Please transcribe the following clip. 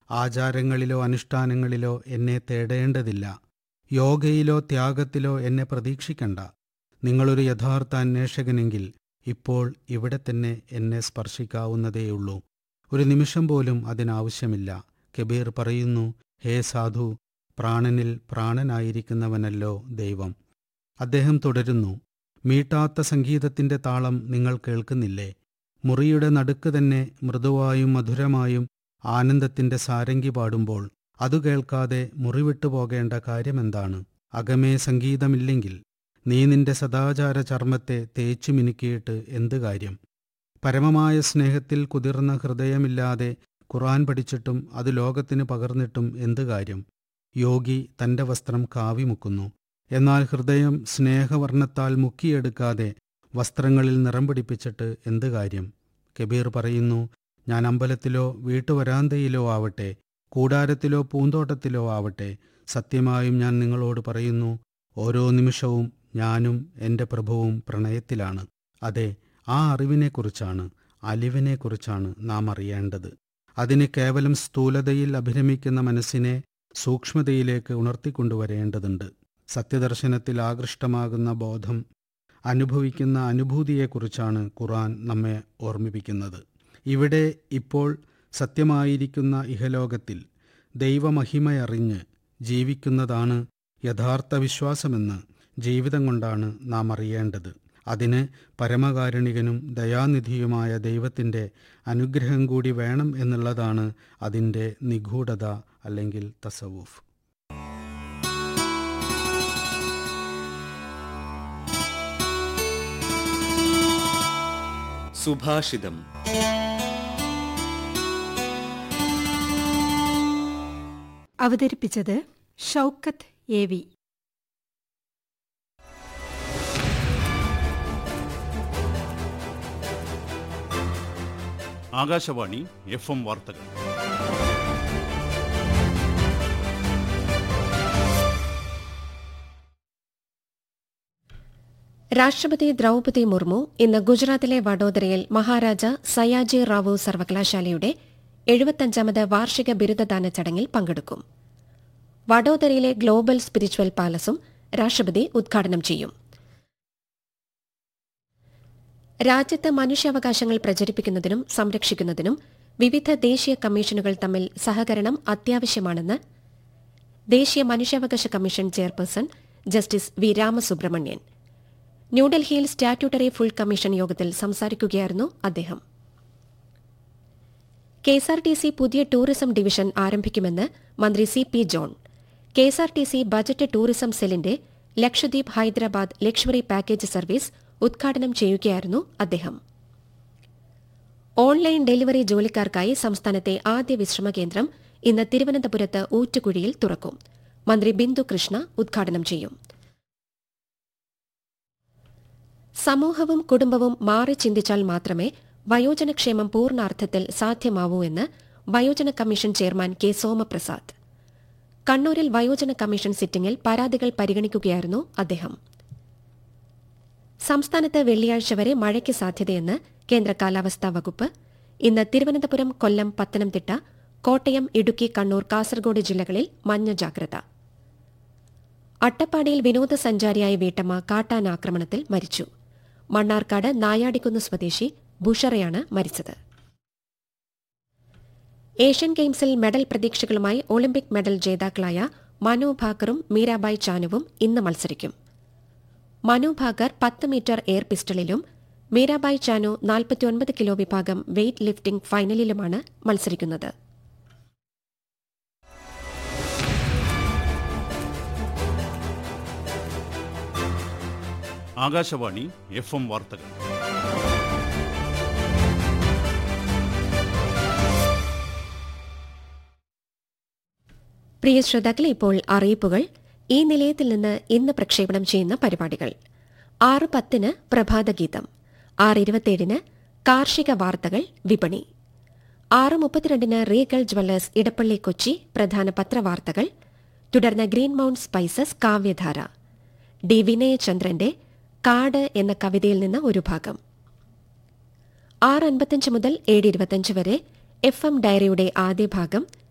ആചാരങ്ങളിലോ അനുഷ്ഠാനങ്ങളിലോ എന്നെ തേടേണ്ടതില്ല യോഗയിലോ ത്യാഗത്തിലോ എന്നെ പ്രതീക്ഷിക്കണ്ട നിങ്ങളൊരു യഥാർത്ഥ അന്വേഷകനെങ്കിൽ ഇപ്പോൾ ഇവിടെ തന്നെ എന്നെ സ്പർശിക്കാവുന്നതേയുള്ളൂ ഒരു നിമിഷം പോലും അതിനാവശ്യമില്ല കബീർ പറയുന്നു ഹേ സാധു പ്രാണനിൽ പ്രാണനായിരിക്കുന്നവനല്ലോ ദൈവം അദ്ദേഹം തുടരുന്നു മീട്ടാത്ത സംഗീതത്തിന്റെ താളം നിങ്ങൾ കേൾക്കുന്നില്ലേ മുറിയുടെ നടുക്ക് തന്നെ മൃദുവായും മധുരമായും ആനന്ദത്തിന്റെ സാരംഗി പാടുമ്പോൾ അതു കേൾക്കാതെ മുറിവിട്ടു പോകേണ്ട കാര്യമെന്താണ് അകമേ സംഗീതമില്ലെങ്കിൽ നീ നിന്റെ സദാചാര ചർമ്മത്തെ തേച്ചു മിനുക്കിയിട്ട് എന്ത് കാര്യം പരമമായ സ്നേഹത്തിൽ കുതിർന്ന ഹൃദയമില്ലാതെ ഖുറാൻ പഠിച്ചിട്ടും അത് ലോകത്തിന് പകർന്നിട്ടും എന്ത് കാര്യം യോഗി തന്റെ വസ്ത്രം കാവിമുക്കുന്നു എന്നാൽ ഹൃദയം സ്നേഹവർണ്ണത്താൽ മുക്കിയെടുക്കാതെ വസ്ത്രങ്ങളിൽ നിറം പിടിപ്പിച്ചിട്ട് എന്ത് കാര്യം കബീർ പറയുന്നു ഞാൻ അമ്പലത്തിലോ വീട്ടുവരാന്തയിലോ ആവട്ടെ കൂടാരത്തിലോ പൂന്തോട്ടത്തിലോ ആവട്ടെ സത്യമായും ഞാൻ നിങ്ങളോട് പറയുന്നു ഓരോ നിമിഷവും ഞാനും എൻ്റെ പ്രഭുവും പ്രണയത്തിലാണ് അതെ ആ അറിവിനെക്കുറിച്ചാണ് അലിവിനെക്കുറിച്ചാണ് നാം അറിയേണ്ടത് അതിന് കേവലം സ്ഥൂലതയിൽ അഭിരമിക്കുന്ന മനസ്സിനെ സൂക്ഷ്മതയിലേക്ക് ഉണർത്തിക്കൊണ്ടുവരേണ്ടതുണ്ട് സത്യദർശനത്തിൽ ആകൃഷ്ടമാകുന്ന ബോധം അനുഭവിക്കുന്ന അനുഭൂതിയെക്കുറിച്ചാണ് ഖുറാൻ നമ്മെ ഓർമ്മിപ്പിക്കുന്നത് ഇവിടെ ഇപ്പോൾ സത്യമായിരിക്കുന്ന ഇഹലോകത്തിൽ ദൈവമഹിമയറിഞ്ഞ് ജീവിക്കുന്നതാണ് യഥാർത്ഥ വിശ്വാസമെന്ന് ജീവിതം കൊണ്ടാണ് നാം അറിയേണ്ടത് അതിന് പരമകാരുണികനും ദയാനിധിയുമായ ദൈവത്തിൻ്റെ അനുഗ്രഹം കൂടി വേണം എന്നുള്ളതാണ് അതിൻ്റെ നിഗൂഢത അല്ലെങ്കിൽ തസവൂഫ് സുഭാഷിതം അവതരിപ്പിച്ചത് Shoukath A V Akashvani F M വാർത്തകൾ രാഷ്ട്രപതി ദ്രൗപതി മുർമു ഇന്ന് ഗുജറാത്തിലെ വഡോദരയിൽ മഹാരാജ സയാജി റാവു സർവകലാശാലയുടെ എഴുപത്തഞ്ചാമത് വാർഷിക ബിരുദദാന ചടങ്ങിൽ പങ്കെടുക്കും വഡോദരയിലെ ഗ്ലോബൽ സ്പിരിച്വൽ പാലസും രാഷ്ട്രപതി ഉദ്ഘാടനം ചെയ്യും രാജ്യത്ത് മനുഷ്യാവകാശങ്ങൾ പ്രചരിപ്പിക്കുന്നതിനും സംരക്ഷിക്കുന്നതിനും വിവിധ ദേശീയ കമ്മീഷനുകൾ തമ്മിൽ സഹകരണം അത്യാവശ്യമാണെന്ന് ദേശീയ മനുഷ്യാവകാശ commission chairperson justice V Ramasubramanian ന്യൂഡൽഹിയിൽ സ്റ്റാറ്റ്യൂട്ടറി ഫുൾ കമ്മീഷൻ യോഗത്തിൽ സംസാരിക്കുകയായിരുന്നു അദ്ദേഹം കെഎസ്ആർടിസി പുതിയ ടൂറിസം ഡിവിഷൻ ആരംഭിക്കുമെന്ന് മന്ത്രി C P John KSRTC budget tourism സെല്ലിന്റെ Lakshadweep Hyderabad luxury package service ഉദ്ഘാടനം ചെയ്യുകയായിരുന്നു അദ്ദേഹം ഓൺലൈൻ ഡെലിവറി ജോലിക്കാർക്കായി സംസ്ഥാനത്തെ ആദ്യ വിശ്രമ കേന്ദ്രം ഇന്ന് തിരുവനന്തപുരത്ത് ഊറ്റുകുഴിയിൽ തുറക്കും മന്ത്രി ബിന്ദു കൃഷ്ണ ഉദ്ഘാടനം ചെയ്യും സമൂഹവും കുടുംബവും മാറി ചിന്തിച്ചാൽ മാത്രമേ വയോജനക്ഷേമം പൂർണ്ണാർത്ഥത്തിൽ സാധ്യമാവൂ എന്ന് വയോജന കമ്മീഷൻ ചെയർമാൻ കെ സോമപ്രസാദ് കണ്ണൂരിൽ വയോജന കമ്മീഷൻ സിറ്റിംഗിൽ പരാതികൾ പരിഗണിക്കുകയായിരുന്നു അദ്ദേഹം സംസ്ഥാനത്ത് വെള്ളിയാഴ്ച വരെ മഴയ്ക്ക് സാധ്യതയെന്ന് കേന്ദ്ര കാലാവസ്ഥാ വകുപ്പ് ഇന്ന് തിരുവനന്തപുരം കൊല്ലം പത്തനംതിട്ട കോട്ടയം ഇടുക്കി കണ്ണൂർ കാസർഗോഡ് ജില്ലകളിൽ മഞ്ഞ ജാഗ്രത അട്ടപ്പാടിയിൽ വിനോദസഞ്ചാരിയായ വീട്ടമ്മ കാട്ടാനാക്രമണത്തിൽ മരിച്ചു മണ്ണാർക്കാട് നായാടിക്കുന്ന് സ്വദേശി ബുഷറയാണ് മരിച്ചത് ഏഷ്യൻ ഗെയിംസിൽ മെഡൽ പ്രതീക്ഷകളുമായി ഒളിമ്പിക് മെഡൽ ജേതാക്കളായ മനു ഭാക്കറും മീരാബായ് ചാനുവും ഇന്ന് മത്സരിക്കും മനു ഭാക്കർ പത്ത് മീറ്റർ എയർ പിസ്റ്റളിലും മീരാബായ് ചാനു നാൽപ്പത്തിയൊൻപത് കിലോ വിഭാഗം വെയ്റ്റ് ലിഫ്റ്റിംഗ് ഫൈനലിലുമാണ് മത്സരിക്കുന്നത് ആകാശവാണി എഫ് എം വാർത്തകൾ പ്രിയ ശ്രോതാക്കളെ ഇപ്പോൾ അറിയിപ്പുകൾ ഈ നിലയത്തിൽ നിന്ന് ഇന്ന് പ്രക്ഷേപണം ചെയ്യുന്ന പരിപാടികൾ ആറ് പത്തിന് പ്രഭാതഗീതം ആറ് ഇരുപത്തിയേഴിന് കാർഷിക വാർത്തകൾ വിപണി ആറ് മുപ്പത്തിരണ്ടിന് റീഗൽ ജ്വല്ലേഴ്സ് ഇടപ്പള്ളി കൊച്ചി പ്രധാന പത്രവാർത്തകൾ തുടർന്ന് green mount spices Kavyadhara D വിനയചന്ദ്രന്റെ കാട് എന്ന കവിതയിൽ നിന്ന് ഒരു ഭാഗം ആറ് അൻപത്തഞ്ച് മുതൽ ഏഴ് ഇരുപത്തഞ്ച് വരെ എഫ് എം ഡയറിയുടെ ആദ്യ ഭാഗം